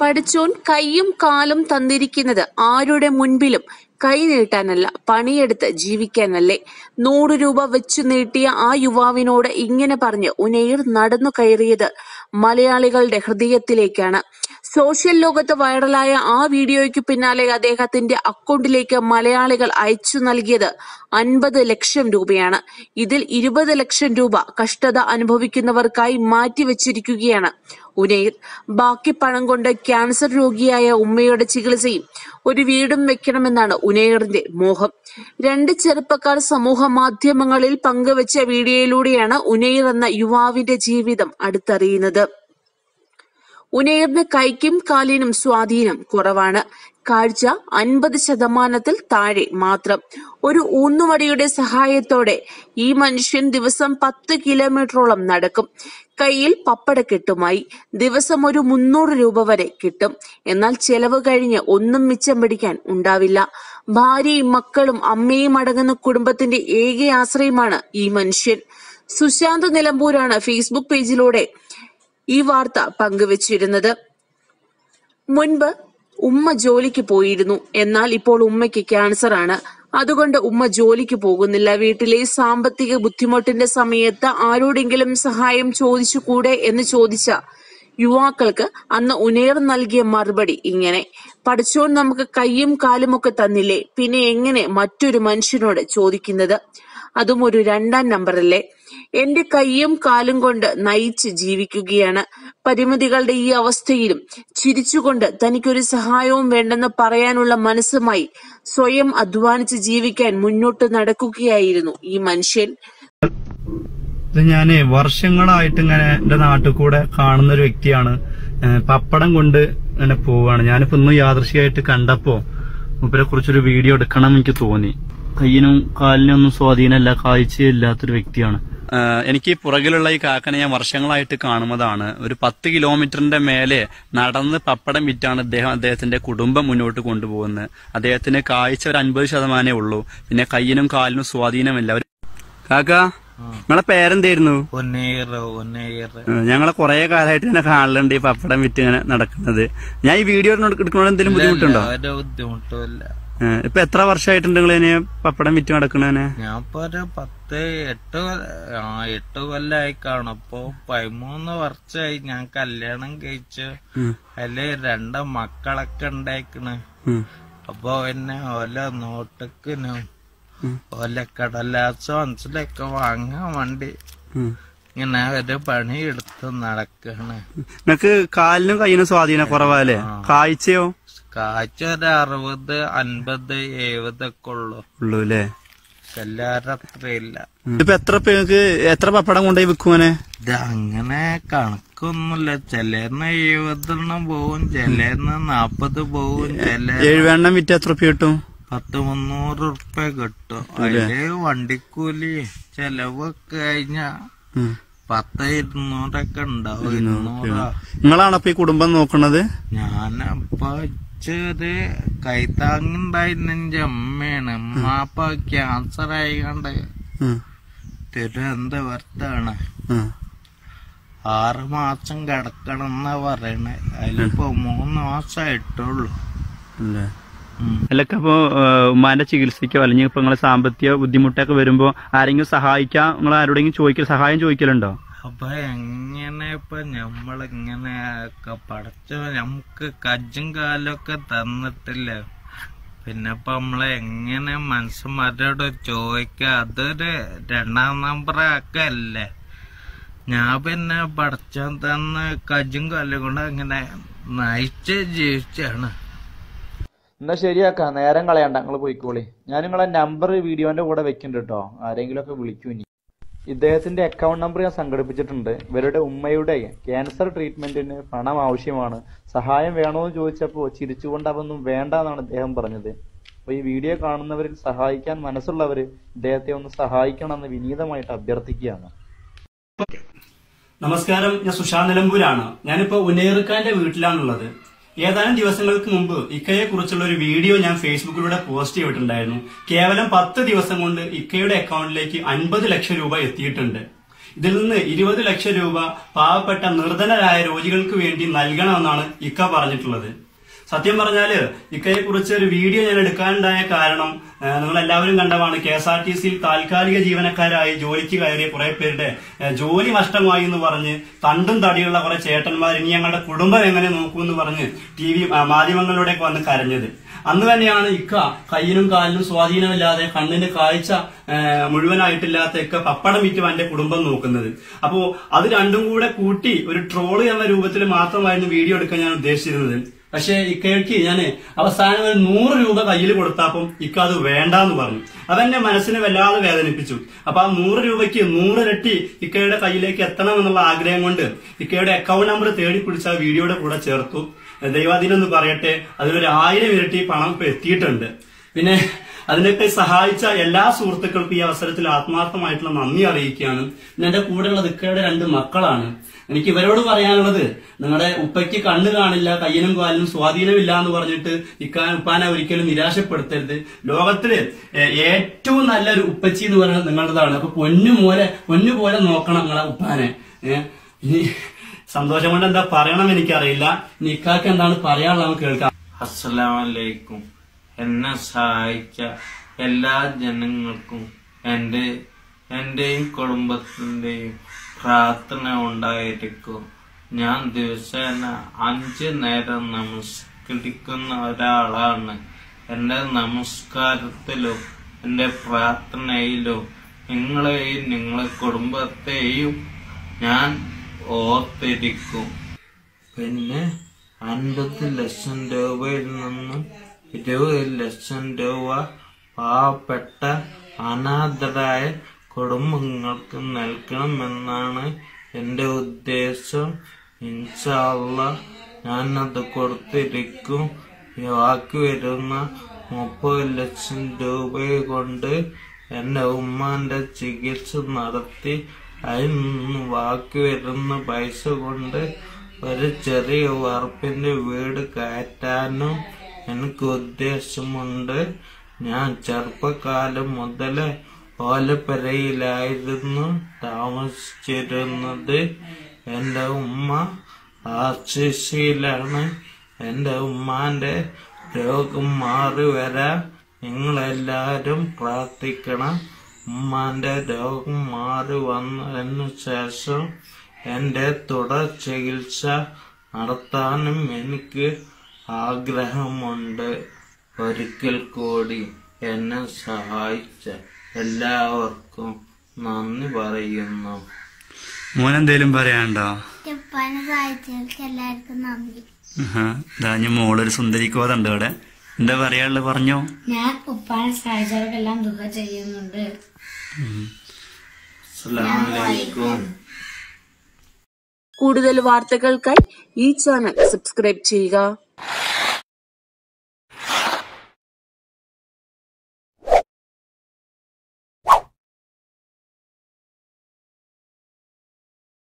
പഠിച്ചോൻ കൈയും കാലും തന്നിരിക്കുന്നത് ആരുടെ മുൻപിലും കൈ നീട്ടാനല്ല പണിയെടുത്ത് ജീവിക്കാനല്ലേ നൂറ് രൂപ വെച്ചു നീട്ടിയ ആ യുവാവിനോട് ഇങ്ങനെ പറഞ്ഞ് ഉനൈർ നടന്നു കയറിയത് മലയാളികളുടെ ഹൃദയത്തിലേക്കാണ് സോഷ്യൽ ലോകത്ത് വൈറലായ ആ വീഡിയോയ്ക്ക് പിന്നാലെ അദ്ദേഹത്തിന്റെ അക്കൗണ്ടിലേക്ക് മലയാളികൾ അയച്ചു നൽകിയത് അൻപത് ലക്ഷം രൂപയാണ് ഇതിൽ ഇരുപത് ലക്ഷം രൂപ കഷ്ടത അനുഭവിക്കുന്നവർക്കായി മാറ്റിവെച്ചിരിക്കുകയാണ് ഉനൈർ ബാക്കി പണം കൊണ്ട് ക്യാൻസർ രോഗിയായ ഉമ്മയുടെ ചികിത്സയും ഒരു വീടും വെക്കണമെന്നാണ് ഉനൈറിന്റെ മോഹം രണ്ട് ചെറുപ്പക്കാർ സമൂഹ മാധ്യമങ്ങളിൽ പങ്കുവച്ച വീഡിയോയിലൂടെയാണ് ഉനൈർ എന്ന യുവാവിന്റെ ജീവിതം അടുത്തറിയുന്നത് ഉനയറിന് കൈക്കും കാലിനും സ്വാധീനം കുറവാണ് കാഴ്ച അൻപത് ശതമാനത്തിൽ താഴെ മാത്രം ഒരു ഊന്നുവടിയുടെ സഹായത്തോടെ ഈ മനുഷ്യൻ ദിവസം പത്ത് കിലോമീറ്ററോളം നടക്കും കയ്യിൽ പപ്പടക്കെട്ടുമായി ദിവസം ഒരു മുന്നൂറ് രൂപ വരെ കിട്ടും എന്നാൽ ചെലവ് കഴിഞ്ഞ് ഒന്നും മിച്ചം പിടിക്കാൻ ഉണ്ടാവില്ല ഭാര്യയും മക്കളും അമ്മയും അടങ്ങുന്ന കുടുംബത്തിന്റെ ഏക ആശ്രയമാണ് ഈ മനുഷ്യൻ സുശാന്ത് നിലമ്പൂരാണ് ഫേസ്ബുക്ക് പേജിലൂടെ ഈ വാർത്ത പങ്കുവച്ചിരുന്നത് മുൻപ് ഉമ്മ ജോലിക്ക് പോയിരുന്നു എന്നാൽ ഇപ്പോൾ ഉമ്മയ്ക്ക് ക്യാൻസർ ആണ് അതുകൊണ്ട് ഉമ്മ ജോലിക്ക് പോകുന്നില്ല വീട്ടിലെ സാമ്പത്തിക ബുദ്ധിമുട്ടിന്റെ സമയത്ത് ആരോടെങ്കിലും സഹായം ചോദിച്ചുകൂടെ എന്ന് ചോദിച്ച യുവാക്കൾക്ക് അന്ന് ഉനേർ നൽകിയ മറുപടി ഇങ്ങനെ പഠിച്ചോൻ നമുക്ക് കൈയും കാലും ഒക്കെ തന്നില്ലേ പിന്നെ എങ്ങനെ മറ്റൊരു മനുഷ്യനോട് ചോദിക്കുന്നത് അതും ഒരു രണ്ടാം നമ്പറല്ലേ എന്റെ കൈയും കാലും കൊണ്ട് നയിച്ച് ജീവിക്കുകയാണ് പരിമിതികളുടെ ഈ അവസ്ഥയിലും ചിരിച്ചുകൊണ്ട് തനിക്കൊരു സഹായവും വേണ്ടെന്ന് പറയാനുള്ള മനസ്സുമായി സ്വയം അധ്വാനിച്ച് ജീവിക്കാൻ മുന്നോട്ട് നടക്കുകയായിരുന്നു ഈ മനുഷ്യൻ ഇത് ഞാന് വർഷങ്ങളായിട്ട് ഇങ്ങനെ എന്റെ നാട്ടിൽ കൂടെ കാണുന്ന ഒരു വ്യക്തിയാണ് ഏഹ് പപ്പടം കൊണ്ട് ഇങ്ങനെ പോവാണ് ഞാനിപ്പോ ഇന്ന് യാദൃശികമായിട്ട് കണ്ടപ്പോ മൂപ്പരെ കുറിച്ചൊരു വീഡിയോ എടുക്കണം എനിക്ക് തോന്നി കയ്യിനും കാലിനും ഒന്നും സ്വാധീനമല്ല കാഴ്ചയില്ലാത്തൊരു വ്യക്തിയാണ് ഏഹ് എനിക്ക് ഈ പുറകിലുള്ള ഈ കാക്കനെ ഞാൻ വർഷങ്ങളായിട്ട് കാണുന്നതാണ് ഒരു പത്ത് കിലോമീറ്ററിന്റെ മേലെ നടന്ന് പപ്പടം വിറ്റാണ് അദ്ദേഹം അദ്ദേഹത്തിന്റെ കുടുംബം മുന്നോട്ട് കൊണ്ടുപോകുന്നത് അദ്ദേഹത്തിന് കാഴ്ച ഒരു അൻപത് ശതമാനമേ ഉള്ളൂ പിന്നെ കയ്യിനും കാലിനും സ്വാധീനമില്ല ഒരു- കാക്ക നിങ്ങളെ പേരെന്തായിരുന്നു ഒന്നേറ് ഒന്നേറ് ഏഹ് ഞങ്ങളെ കുറെ കാലമായിട്ട് ഇങ്ങനെ കാണലുണ്ട് ഈ പപ്പടം വിറ്റ് ഇങ്ങനെ നടക്കുന്നത് ഞാൻ ഈ വീഡിയോ എടുക്കണോണ്ട് എന്തെങ്കിലും ബുദ്ധിമുട്ടുണ്ടോ ഒരു ബുദ്ധിമുട്ടുമില്ല ഏഹ് ഇപ്പൊ എത്ര വർഷമായിട്ടുണ്ട് നിങ്ങൾ ഇതിനെ പപ്പടം വിറ്റ് നടക്കണേ ഞാൻ ഇപ്പൊ ഒരു പത്ത് എട്ട് കൊല്ല- ആ എട്ട് കൊല്ലായി കാണും അപ്പൊ പതിമൂന്ന് വർഷമായി ഞാൻ കല്യാണം കഴിച്ചു അതില് രണ്ട് മക്കളൊക്കെ ഉണ്ടായിക്കണ് അപ്പൊ പിന്നെ ഓല നോട്ടക്കിനും ഓല കടലാസോ മനസ്സിലൊക്കെ വാങ്ങാൻ വേണ്ടി ഇങ്ങനെ ഒരു പണി എടുത്ത് നടക്കാണ് നിങ്ങക്ക് കാലിനും കയ്യിനും സ്വാധീനം കുറവല്ലേ കാഴ്ചയോ കാഴ്ച ഒരു അറുപത് അൻപത് എഴുപതൊക്കെ ഉള്ളു ഉള്ളൂ അല്ലേ എല്ലാരും അത്രയില്ല ഇപ്പൊ എത്ര പേർക്ക് എത്ര പപ്പടം കൊണ്ടുപോയി വിൽക്കുവനെ ഇത് അങ്ങനെ കണക്കൊന്നുമില്ല ചിലന്ന് എഴുപതെണ്ണം പോവും ചിലന്ന് നാപ്പത് പോവും ചില എഴുപെണ്ണം വിറ്റ് എത്ര റുപ്യ കിട്ടും പത്ത് മുന്നൂറ് ഉറുപ്യ കിട്ടും അതില് വണ്ടിക്കൂലി ചെലവൊക്കെ കഴിഞ്ഞ ഉം. പത്ത് ഇരുന്നൂറൊക്കെ ഉണ്ടാവും ഇരുന്നൂറാ നിങ്ങളാണ് അപ്പൊ ഈ കുടുംബം നോക്കണത് ഞാനപ്പൊ ഇച്ചൊരു കൈത്താങ്ങുണ്ടായിരുന്ന എന്റെ അമ്മയാണ് അമ്മ അപ്പൊ ക്യാൻസർ ആയിക്കണ്ട് ഉം. തിരുവനന്തപുരത്താണ് ഉം. ആറ് മാസം കിടക്കണം എന്നാ പറയണേ അതിലിപ്പോ മൂന്ന് മാസമായിട്ടുള്ളൂ അല്ലേ ഉം. അല്ലൊക്കെ അപ്പൊ ഏഹ്, ഉമ്മാന്റെ ചികിത്സയ്ക്കോ അല്ലെങ്കിൽ ഇപ്പൊ നിങ്ങളെ സാമ്പത്തിക ബുദ്ധിമുട്ടൊക്കെ വരുമ്പോ ആരെങ്കിലും സഹായിക്കാൻ നിങ്ങൾ ആരോടെങ്കിലും ചോദിക്കൽ സഹായം ചോദിക്കലുണ്ടോ അപ്പൊ എങ്ങനെ ഇപ്പൊ നമ്മളിങ്ങനെ ഒക്കെ പഠിച്ച നമുക്ക് കജ്ജും കാലൊക്കെ തന്നിട്ടില്ല പിന്നെ ഇപ്പൊ നമ്മളെ എങ്ങനെ മനുഷ്യന്മാരോട് ചോദിക്ക അതൊരു രണ്ടാം നമ്പർ ഒക്കെ അല്ലേ ഞാൻ പിന്നെ പഠിച്ചാൻ തന്ന കജ്ജും കാലും കൊണ്ട് അങ്ങനെ നയിച്ച് ജീവിച്ചാണ് എന്നാ ശരിയാക്കാം നേരം കളയണ്ട നിങ്ങൾ പോയിക്കോളി ഞാൻ നിങ്ങളെ നമ്പർ വീഡിയോന്റെ കൂടെ വെക്കുന്നുണ്ട് കേട്ടോ ആരെങ്കിലും ഒക്കെ വിളിക്കൂ ഇനി ഇദ്ദേഹത്തിന്റെ അക്കൗണ്ട് നമ്പർ ഞാൻ സംഘടിപ്പിച്ചിട്ടുണ്ട് ഇവരുടെ ഉമ്മയുടെ ക്യാൻസർ ട്രീറ്റ്മെന്റിന് പണം ആവശ്യമാണ് സഹായം വേണോ എന്ന് ചോദിച്ചപ്പോൾ ചിരിച്ചുകൊണ്ട് അതൊന്നും വേണ്ട എന്നാണ് ഇദ്ദേഹം പറഞ്ഞത് അപ്പൊ ഈ വീഡിയോ കാണുന്നവരിൽ സഹായിക്കാൻ മനസ്സുള്ളവര് ഇദ്ദേഹത്തെ ഒന്ന് സഹായിക്കണമെന്ന് വിനീതമായിട്ട് അഭ്യർത്ഥിക്കുകയാണ് നമസ്കാരം ഞാൻ സുശാന്ത് നിലമ്പൂരാണ് ഞാനിപ്പോ ഉനേറുക്കാന്റെ വീട്ടിലാണുള്ളത് ഏതാനും ദിവസങ്ങൾക്ക് മുമ്പ് ഇക്കയെ കുറിച്ചുള്ള ഒരു വീഡിയോ ഞാൻ ഫേസ്ബുക്കിലൂടെ പോസ്റ്റ് ചെയ്തിട്ടുണ്ടായിരുന്നു കേവലം പത്ത് ദിവസം കൊണ്ട് ഇക്കയുടെ അക്കൗണ്ടിലേക്ക് അൻപത് ലക്ഷം രൂപ എത്തിയിട്ടുണ്ട് ഇതിൽ നിന്ന് ഇരുപത് ലക്ഷം രൂപ പാവപ്പെട്ട നിർധനരായ രോഗികൾക്ക് വേണ്ടി നൽകണമെന്നാണ് ഇക്ക പറഞ്ഞിട്ടുള്ളത് സത്യം പറഞ്ഞാല് ഇക്കയെ കുറിച്ച് ഒരു വീഡിയോ ഞാൻ എടുക്കാനുണ്ടായ കാരണം നിങ്ങൾ എല്ലാവരും കണ്ടതാണ് കെ എസ് ആർ ടി സിയിൽ താൽക്കാലിക ജീവനക്കാരായി ജോലിക്ക് കയറിയ കുറെ പേരുടെ ഏഹ്, ജോലി നഷ്ടമായി എന്ന് പറഞ്ഞ് തണ്ടും തടിയുള്ള കുറെ ചേട്ടന്മാർ ഇനി ഞങ്ങളുടെ കുടുംബം എങ്ങനെ നോക്കൂ എന്ന് പറഞ്ഞ് ടി വി മാധ്യമങ്ങളിലൂടെയൊക്കെ വന്ന് കരഞ്ഞത് അന്ന് തന്നെയാണ് ഇക്ക കയ്യിനും കാലിനും സ്വാധീനമില്ലാതെ കണ്ണിന് കാഴ്ച ഏഹ്, മുഴുവനായിട്ടില്ലാത്ത ഇക്ക പപ്പടം വിറ്റും എന്റെ കുടുംബം നോക്കുന്നത് അപ്പോ അത് രണ്ടും കൂടെ കൂട്ടി ഒരു ട്രോള് എന്ന രൂപത്തിൽ മാത്രമായിരുന്നു വീഡിയോ എടുക്കാൻ ഞാൻ ഉദ്ദേശിച്ചിരുന്നത് പക്ഷേ ഇക്കയ്ക്ക് ഞാൻ അവസാനം ഒരു നൂറ് രൂപ കയ്യിൽ കൊടുത്തപ്പം ഇക്ക അത് വേണ്ടാന്ന് പറഞ്ഞു അതെന്നെ മനസ്സിനെ വല്ലാതെ വേദനിപ്പിച്ചു അപ്പൊ ആ നൂറ് രൂപയ്ക്ക് നൂറിരട്ടി ഇക്കയുടെ കയ്യിലേക്ക് എത്തണം എന്നുള്ള ആഗ്രഹം കൊണ്ട് ഇക്കയുടെ അക്കൗണ്ട് നമ്പർ തേടി പിടിച്ച ആ വീഡിയോയുടെ കൂടെ ചേർത്തു ദൈവാധീനം എന്ന് പറയട്ടെ അതിലൊരു ആയിരം ഇരട്ടി പണം ഇപ്പൊ എത്തിയിട്ടുണ്ട് പിന്നെ അതിനൊക്കെ സഹായിച്ച എല്ലാ സുഹൃത്തുക്കൾക്കും ഈ അവസരത്തിൽ ആത്മാർത്ഥമായിട്ടുള്ള നന്ദി അറിയിക്കുകയാണ് പിന്നെ എന്റെ കൂടെയുള്ള ഇക്കയുടെ രണ്ട് മക്കളാണ് എനിക്ക് ഇവരോട് പറയാനുള്ളത് നിങ്ങളുടെ ഉപ്പയ്ക്ക് കണ്ണ് കാണില്ല കയ്യിനും കാലിനും സ്വാധീനമില്ല എന്ന് പറഞ്ഞിട്ട് ഇക്കാൻ ഉപ്പാനെ ഒരിക്കലും നിരാശപ്പെടുത്തരുത് ലോകത്തില് ഏ- ഏറ്റവും നല്ലൊരു ഉപ്പച്ചി എന്ന് പറയുന്നത് നിങ്ങളുടേതാണ് അപ്പൊ പൊന്നു പോലെ പൊന്നു പോലെ നോക്കണം നിങ്ങളെ ഉപ്പാനെ ഏഹ് ഇനി സന്തോഷം കൊണ്ട് എന്താ പറയണം എനിക്കറിയില്ല ഇനി ഇക്കാക്ക് എന്താണ് പറയാനുള്ളത് കേൾക്കാം അസ്സലാമലൈക്കും എന്നെ സഹായിച്ച എല്ലാ ജനങ്ങൾക്കും എൻ്റെ എന്റെയും കുടുംബത്തിന്റെയും പ്രാർത്ഥന ഉണ്ടായിരിക്കും ഞാൻ ദിവസേന അഞ്ച് നേരം നമസ്കരിക്കുന്ന ഒരാളാണ് എന്റെ നമസ്കാരത്തിലും എന്റെ പ്രാർത്ഥനയിലും നിങ്ങളെയും നിങ്ങളെ കുടുംബത്തെയും ഞാൻ ഓർത്തിരിക്കും പിന്നെ അൻപത് ലക്ഷം രൂപയിൽ നിന്നും ഇരുപത് ലക്ഷം രൂപ പാവപ്പെട്ട അനാഥരായ കുടുംബങ്ങൾക്ക് നൽകണമെന്നാണ് എൻ്റെ ഉദ്ദേശം ഇൻഷാല്ല ഞാനത് കൊടുത്തിരിക്കും ഈ ബാക്കി വരുന്ന മുപ്പത് ലക്ഷം രൂപ കൊണ്ട് എൻ്റെ ഉമ്മാന്റെ ചികിത്സ നടത്തി അതിൽ നിന്ന് ബാക്കി വരുന്ന പൈസ കൊണ്ട് ഒരു ചെറിയ വാർപ്പിന്റെ വീട് കയറ്റാനും എനിക്ക് ഉദ്ദേശമുണ്ട് ഞാൻ ചെറുപ്പകാലം മുതല് ഓലപ്പരയിലായിരുന്നു താമസിച്ചിരുന്നത് എൻ്റെ ഉമ്മ ആർസിസിയിലാണ് എൻ്റെ ഉമ്മാന്റെ രോഗം മാറി വരാൻ നിങ്ങളെല്ലാരും പ്രാർത്ഥിക്കണം ഉമ്മാന്റെ രോഗം മാറി വന്നതിനു ശേഷം എന്റെ തുടർ ചികിത്സ നടത്താനും എനിക്ക് ആഗ്രഹമുണ്ട് ഒരിക്കൽ കൂടി എന്നെ സഹായിച്ച എല്ലാവർക്കും നന്ദി പറയുന്നു മോൻ എന്തേലും പറയാണ്ടോ ജപ്പാനെ സഹായിച്ചവർക്ക് എല്ലാവർക്കും നന്ദി ഇതാഞ്ഞ മോളൊരു സുന്ദരിക്കോതുണ്ട് ഇവിടെ എന്താ പറയാനുള്ളത് പറഞ്ഞോ ഞാൻ ഉപ്പാനെ സഹായിച്ചവർക്കെല്ലാം ദുഃഖ ചെയ്യുന്നുണ്ട് അസ്സലാമലൈക്കും കൂടുതൽ വാർത്തകൾക്കായി ഈ ചാനൽ സബ്സ്ക്രൈബ് ചെയ്യുക